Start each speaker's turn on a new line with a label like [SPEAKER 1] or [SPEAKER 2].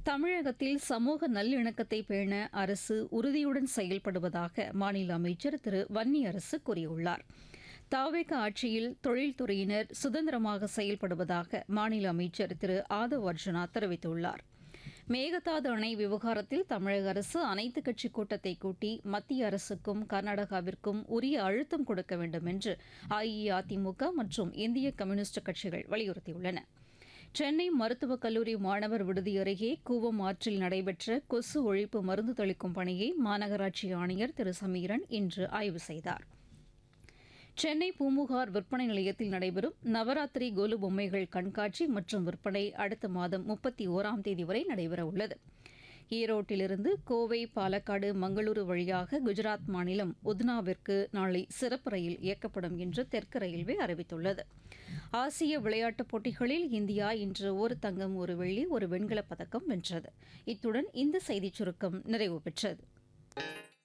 [SPEAKER 1] தமிழகத்தில் சமூக நல்லிணக்கத்தை பேண அரசு உறுதியுடன் செயல்படுவதாக மாநில அமைச்சர் திரு வன்னியரசு கூறியுள்ளார் தாவேக ஆட்சியில் தொழில்துறையினர் சுதந்திரமாக செயல்படுவதாக மாநில அமைச்சர் திரு ஆதவ் அர்ஜுனா தெரிவித்துள்ளார் மேகதாது அணை விவகாரத்தில் தமிழக அரசு அனைத்து கட்சி கூட்டத்தை கூட்டி மத்திய அரசுக்கும் கர்நாடகாவிற்கும் உரிய அழுத்தம் கொடுக்க வேண்டும் என்று அஇஅதிமுக மற்றும் இந்திய கம்யூனிஸ்ட் கட்சிகள் வலியுறுத்தியுள்ளன சென்னை மருத்துவக் கல்லூரி மாணவர் விடுதி அருகே கூவம் ஆற்றில் நடைபெற்ற கொசு ஒழிப்பு மருந்து தெளிக்கும் பணியை மாநகராட்சி ஆணையர் திரு சமீரன் இன்று ஆய்வு செய்தார் சென்னை பூமுகார் விற்பனை நிலையத்தில் நடைபெறும் நவராத்திரி கோலு பொம்மைகள் கண்காட்சி மற்றும் விற்பனை அடுத்த மாதம் முப்பத்தி ஓராம் தேதி வரை நடைபெறவுள்ளது ஈரோட்டிலிருந்து கோவை பாலக்காடு மங்களூரு வழியாக குஜராத் மாநிலம் உத்னாவிற்கு நாளை சிறப்பு ரயில் இயக்கப்படும் என்று தெற்கு ரயில்வே அறிவித்துள்ளது ஆசிய விளையாட்டுப் போட்டிகளில் இந்தியா இன்று ஒரு தங்கம் ஒரு வெள்ளி ஒரு வெண்கலப் பதக்கம் வென்றது இத்துடன் இந்த செய்திச் சுருக்கம் நிறைவு பெற்றது